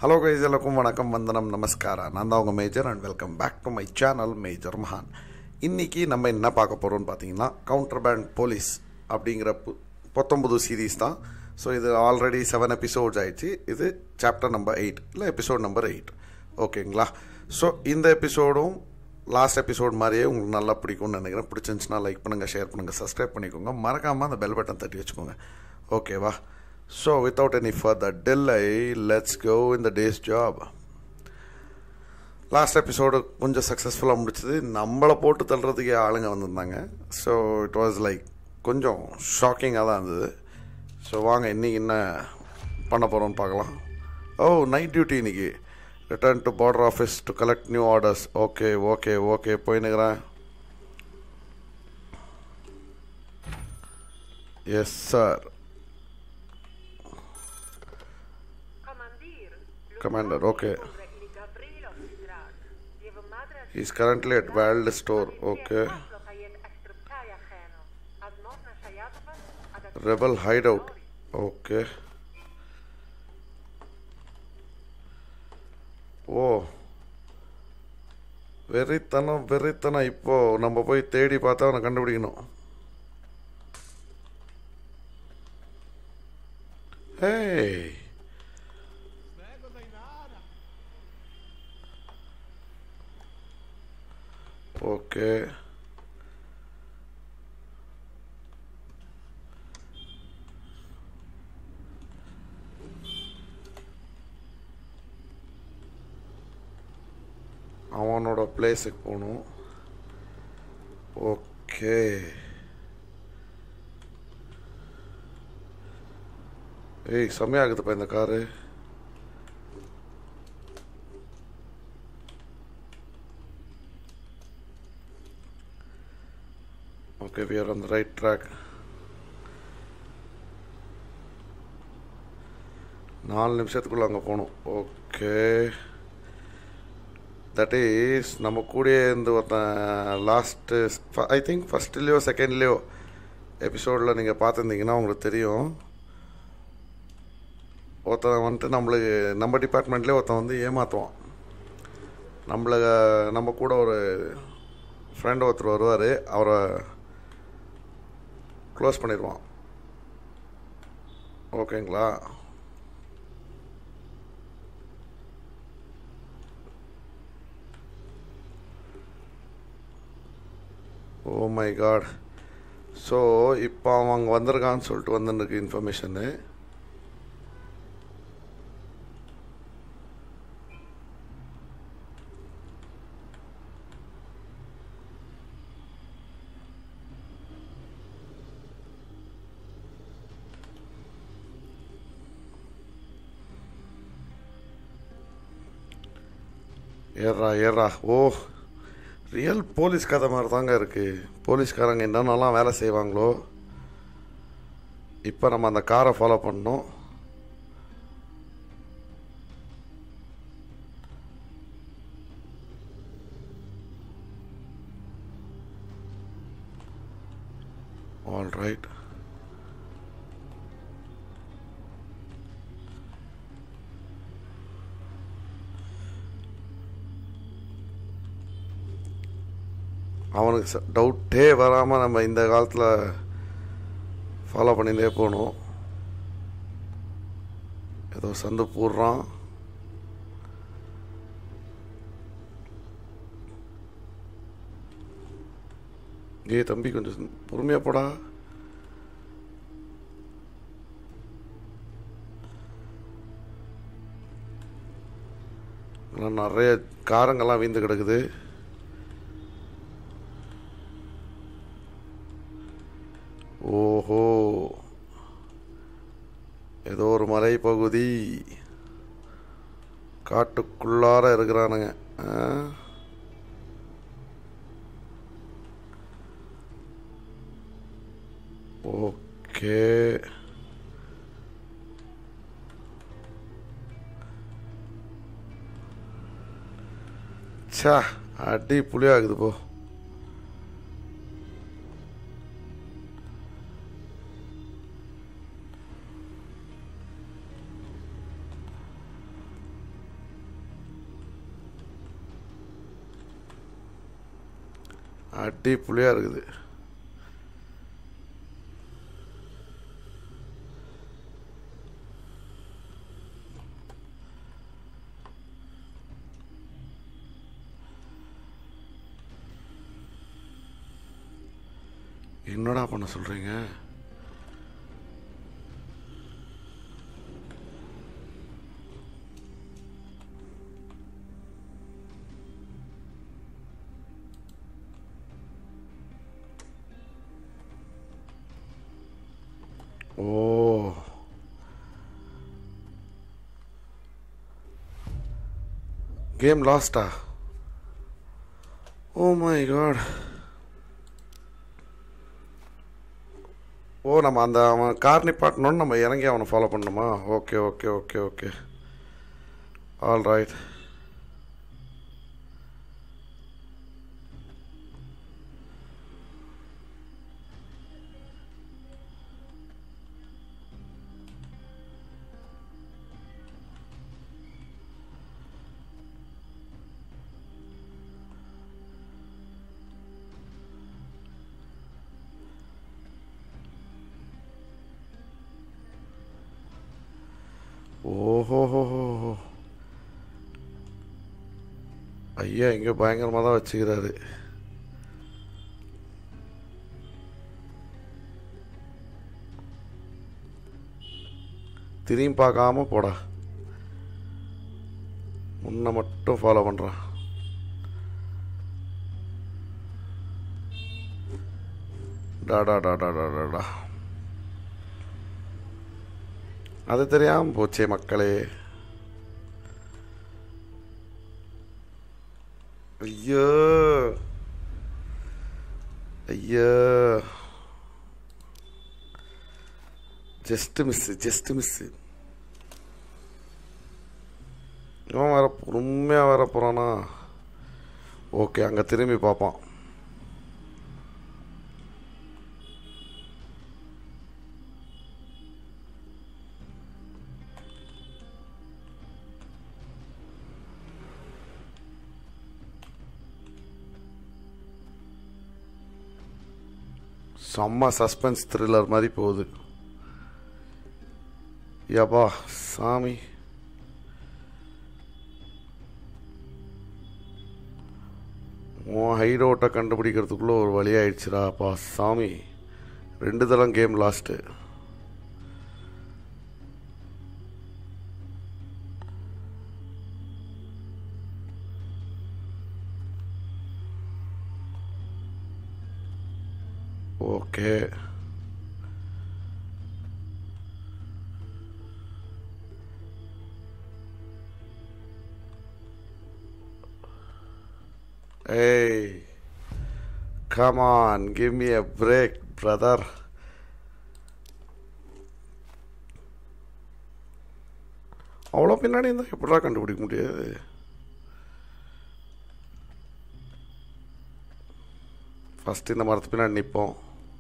Hello guys எல்லாருக்கும் வணக்கம் வந்தனம் நமஸ்காரா நான் தான் உங்கள் Major and welcome back to my channel Major மகான் இன்னைக்கு நம்ம என்ன பார்க்க போகிறோம்னு பார்த்தீங்கன்னா கவுண்டர் பேண்ட் போலீஸ் அப்படிங்கிற பு பத்தொம்பது சீரீஸ் தான் ஸோ இது ஆல்ரெடி செவன் எபிசோட்ஸ் ஆயிடுச்சு இது சாப்டர் நம்பர் எயிட் இல்லை எபிசோட் நம்பர் எயிட் ஓகேங்களா ஸோ இந்த எபிசோடும் லாஸ்ட் எபிசோட் மாதிரியே உங்களுக்கு நல்லா பிடிக்கும்னு நினைக்கிறேன் பிடிச்சிருந்துச்சுன்னா லைக் பண்ணுங்கள் ஷேர் பண்ணுங்கள் சப்ஸ்கிரைப் பண்ணிக்கோங்க மறக்காமல் அந்த பெல் பட்டன் தட்டி வச்சுக்கோங்க ஓகேவா so without any further delay let's go in the day's job last episode கொஞ்சம் சக்ஸஸ்ஃபுல்லாக முடிச்சது நம்மளை போட்டு தள்ளுறதுக்கே ஆளுங்க வந்திருந்தாங்க ஸோ இட் வாஸ் லைக் கொஞ்சம் ஷாக்கிங்காக தான் இருந்தது ஸோ வாங்க இன்றைக்கி என்ன பண்ண போகிறோம்னு பார்க்கலாம் ஓ நைட் டியூட்டி இன்னைக்கு return to border office to collect new orders okay okay okay போயின்னுக்கிறேன் yes sir Commandeer. Commander, okay. Il Gabrielov straat. Jego madre He's currently at Wild Store, okay. Rebel hideout. Okay. Oh வெறித்தனம் வெறித்தனம் இப்போ நம்ம போய் தேடி பார்த்தா அவனை கண்டுபிடிக்கணும் ஹேய் ஓகே அவனோட பிளேஸுக்கு போகணும் ஓகே ஏய் செம்மையாகுதுப்பா இந்த car okay we are on the right track நாலு நிமிஷத்துக்குள்ள அங்கே போகணும் ஓகே தட் இஸ் நம்ம கூடயே இருந்து ஒருத்தன் லாஸ்ட்டு ஐ திங்க் ஃபஸ்ட்லேயோ செகண்ட்லேயோ எபிசோடில் நீங்கள் பார்த்துருந்தீங்கன்னா உங்களுக்கு தெரியும் ஒருத்தன் வந்துட்டு நம்மளுக்கு நம்ம டிபார்ட்மெண்ட்லேயே ஒருத்தன் வந்து ஏமாற்றுவான் நம்மளை நம்ம கூட ஒரு ஃப்ரெண்ட் ஒருத்தர் வருவார் அவரை க்ளோஸ் பண்ணிடுவான் ஓகேங்களா ஓ மை காட் ஸோ இப்போ அவன் அங்கே வந்திருக்கான்னு சொல்லிட்டு வந்துருக்கு இன்ஃபர்மேஷனு ஏறா ஏறா ஓ ரியல் போலீஸ் கதை மாதிரி தாங்க இருக்குது போலீஸ்காரங்க என்னென்னலாம் வேலை செய்வாங்களோ இப்போ நம்ம அந்த காரை ஃபாலோ பண்ணோம் ஆல் ரைட் அவனுக்கு டவுட்டே வராமல் நம்ம இந்த காலத்தில் ஃபாலோ பண்ணிகிட்டே போகணும் ஏதோ சந்து போடுறான் ஏய் தம்பி கொஞ்சம் பொறுமையாக போடா இதெல்லாம் நிறைய காரங்கள்லாம் வீந்து கிடக்குது ஓஹோ ஏதோ ஒரு மலை பகுதி காட்டுக்குள்ளார இருக்கிறானுங்க ஆ? ஓகே ச்சா அடி புளியாகுது போ அடி புளியாக இருக்குது என்னடா பண்ண சொல்கிறீங்க ஓ கேம் லாஸ்டா ஓ மை காட் ஓ நம்ம அந்த அவன் கார் நிப்பாட்டணும்னு நம்ம இறங்கி அவனை ஃபாலோ பண்ணணுமா okay okay okay okay all right ஓஹோஹோ ஐயா இங்கே பயங்கரமாக தான் வச்சுக்கிறாரு திரும்பி பார்க்காம போடா முன்ன மட்டும் ஃபாலோ பண்ணுறான் டாடா டாடா டாடா அது தெரியாம போச்சே மக்களே ஐயோ ஐயோ ஜஸ்ட் மிஸ் ஜஸ்ட் மிஸ் இவன் வர உண்மையாக வர போகிறானா ஓகே அங்கே திரும்பி பார்ப்பான் செம்ம சஸ்பென்ஸ் த்ரில்லர் மாதிரி போகுது யப்பா சாமி உன் ஹைடோட்டை கண்டுபிடிக்கிறதுக்குள்ளே ஒரு வழி ஆயிடுச்சுடாப்பா சாமி ரெண்டு தரம் game last okay Hey, come on, give me a break, brother. அவ்வளோ பின்னாடி இருந்தால் எப்படா கண்டுபிடிக்க முடியாது ஃபஸ்ட் இந்த மரத்து பின்னாடி நிற்போம்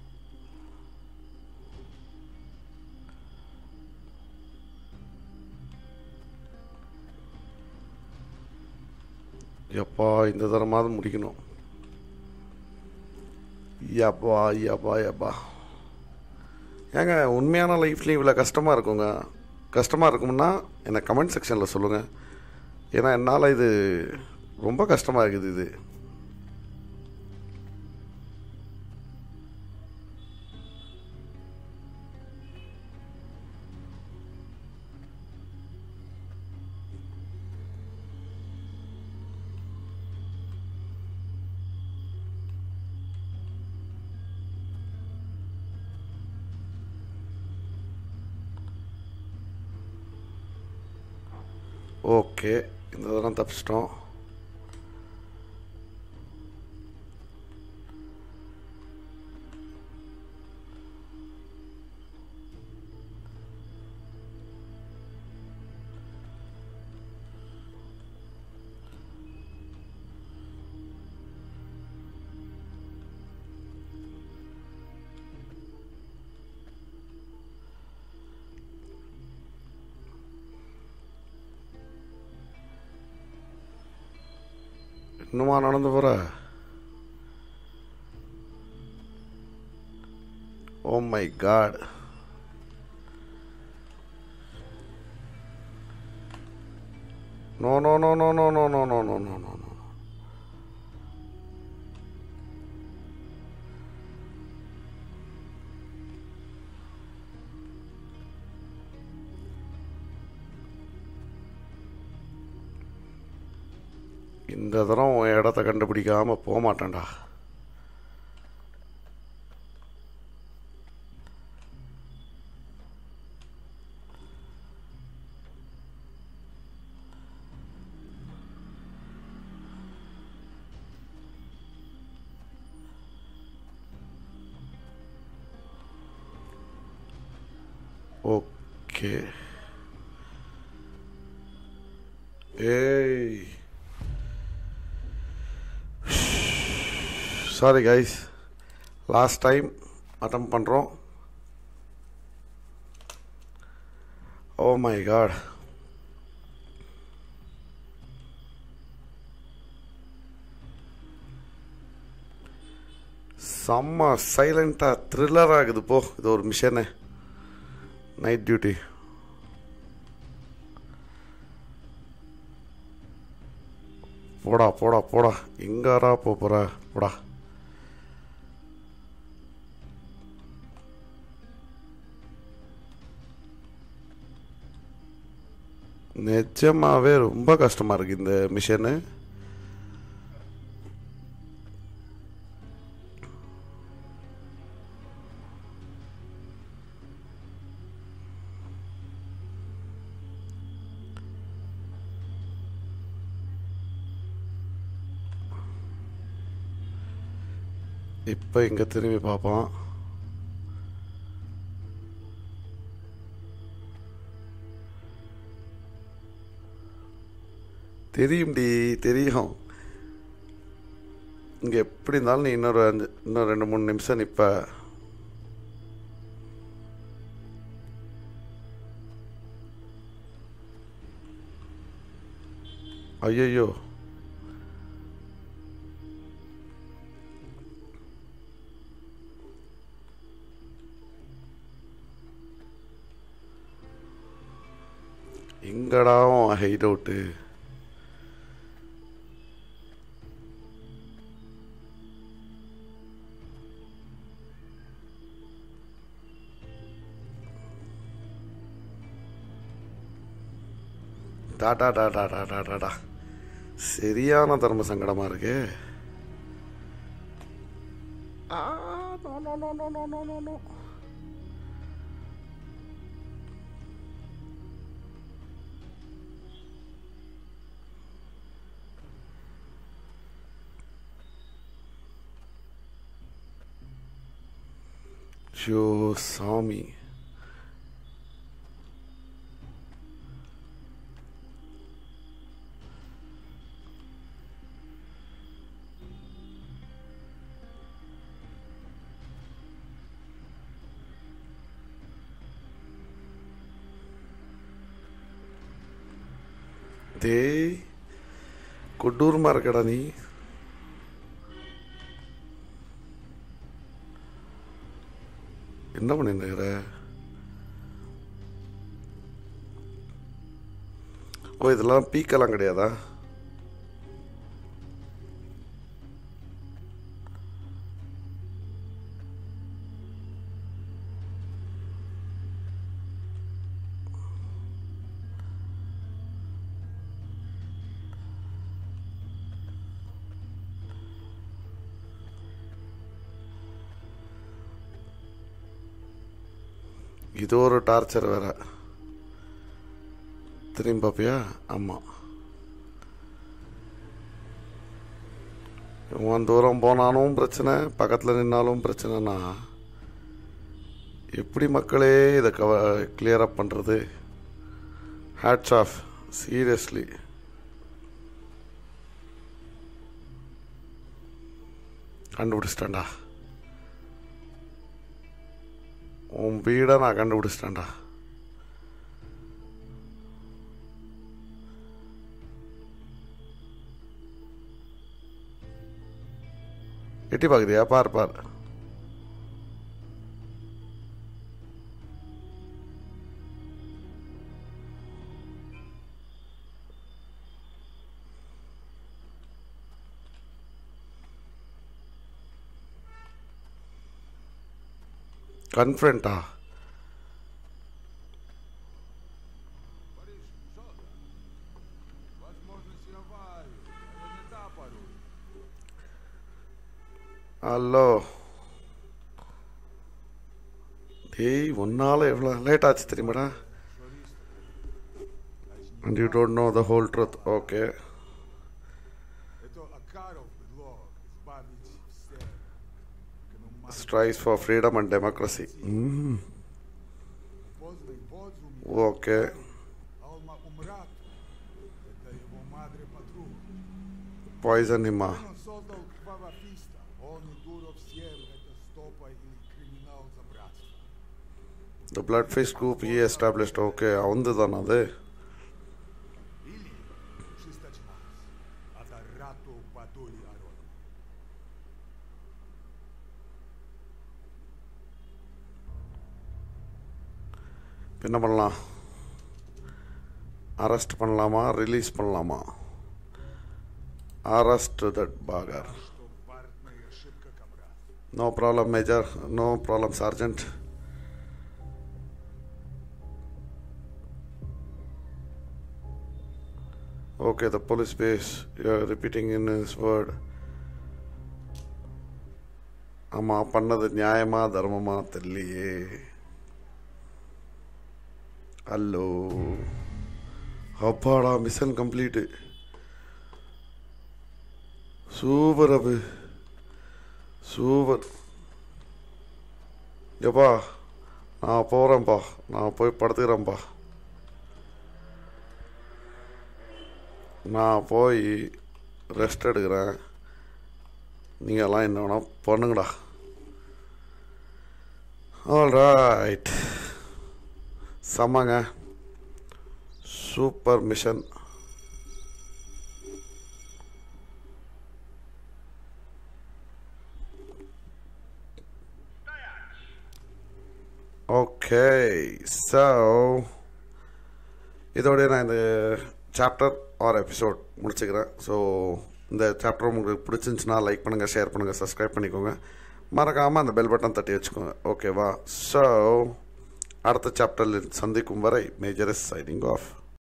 எப்பா இந்த தரமாவது முடிக்கணும் யப்பா யப்பா யப்பா ஏங்க உண்மையான லைஃப்லேயும் இவ்வளோ கஷ்டமாக இருக்குங்க கஷ்டமாக இருக்கும்னா என்னை கமெண்ட் செக்ஷனில் சொல்லுங்கள் ஏன்னா என்னால் இது ரொம்ப கஷ்டமாக இருக்குது இது ஓகே இந்த தரம் தப்பிச்சிட்டோம் இன்னுமா நடந்து போகிற oh my god no no no no no no no no no no no no இந்த தரம் உன் இடத்த கண்டுபிடிக்காம போக மாட்டேன்டா ஓகே ஏய் sorry guys last time attempt பண்ணுறோம் ஓ மை காட் செம்ம சைலண்ட்டாக த்ரில்லர் ஆகுது போ இது ஒரு மிஷனு நைட் டியூட்டி போடா போடா போடா எங்காரா போக போகிற போடா நிஜமாவே ரொம்ப கஷ்டமாக இருக்குது இந்த மிஷனு இப்போ இங்கே திரும்பி பார்ப்போம் தெரியும்டி தெரியும் இங்கே எப்படி இருந்தாலும் நீ இன்னொரு அஞ்சு இன்னும் ரெண்டு மூணு நிமிஷம் நிற்ப ஐயோ எங்கடா ஹைட் அவுட்டு டாடா டாடா டாடா டாடா சரியான தர்ம சங்கடமா இருக்கு ஆ, no, no, no, no, no, no, no, no. ஷோ சாமி டேய் கொடூரமா இருக்கடா நீ என்ன பண்ணிட்டு இருக்கிற ஓ இதெல்லாம் பீக்கெல்லாம் கிடையாதா இது ஒரு டார்ச்சர் வேற திரும்பி பார்ப்பியா ஆமாம் இவன் தூரம் போனாலும் பிரச்சனை பக்கத்தில் நின்னாலும் பிரச்சனைனா எப்படி மக்களே இதை கவ கிளியர் அப் பண்ணுறது ஹேட்ஸ் ஆஃப் சீரியஸ்லி கண்டுபிடிச்சிட்டேன்டா உன் வீடை நான் கண்டுபிடிச்சிட்டேன்டா எட்டி பார்க்குறியா பார் பார் கன்ஃபரண்ட்டா Возможность аварии. Это не та порой. ஹலோ டேய் உன்னால எவ்வளோ லேட் ஆச்சு தெரியுமாடா and you don't know the whole truth okay Это Акаров предлог избавить всех. Экономать strives for freedom and democracy поздно и подзум. Okay Алма Умрат. Это его мадре подруга. Poison ஹிம்மா Он создал квавафиста. Он и Дуров Сев. Это стопа или криминал за братство. The blood face group he established okay அவந்து தானே அது Или Шистачмас. Это Рату Падули Арон. இப்ப என்ன பண்ணலாம் அரெஸ்ட் பண்ணலாமா ரிலீஸ் பண்ணலாமா arrest that bugger Что партная ошибка, комрад. No problem major no problem sergeant okay the police base repeating in is word ஆமாம் பண்ணது நியாயமா தர்மமா தெரியலையே ஹலோ அப்பாடா மிஷன் கம்ப்ளீட்டு சூப்பர் அபு சூப்பர் எப்பா நான் போகிறேன்ப்பா நான் போய் படுத்துக்கிறேன்ப்பா நான் போய் ரெஸ்ட் எடுக்கிறேன் நீங்கள்லாம் என்ன வேணால் பண்ணுங்கடா ஆல் ரைட் செம்மங்க சூப்பர் மிஷன் ஓகே ஸோ இதோடய நான் இந்த சாப்டர் ஆர் எபிசோட் முடிச்சுக்கிறேன் ஸோ இந்த சாப்டர் உங்களுக்கு பிடிச்சிருந்துச்சுன்னா லைக் பண்ணுங்கள் ஷேர் பண்ணுங்கள் சப்ஸ்கிரைப் பண்ணிக்கோங்க மறக்காமல் அந்த பெல் பட்டன் தட்டி வச்சுக்கோங்க ஓகேவா ஸோ அடுத்த சாப்டரில் சந்திக்கும் வரை மேஜர் இஸ் சைனிங் ஆஃப்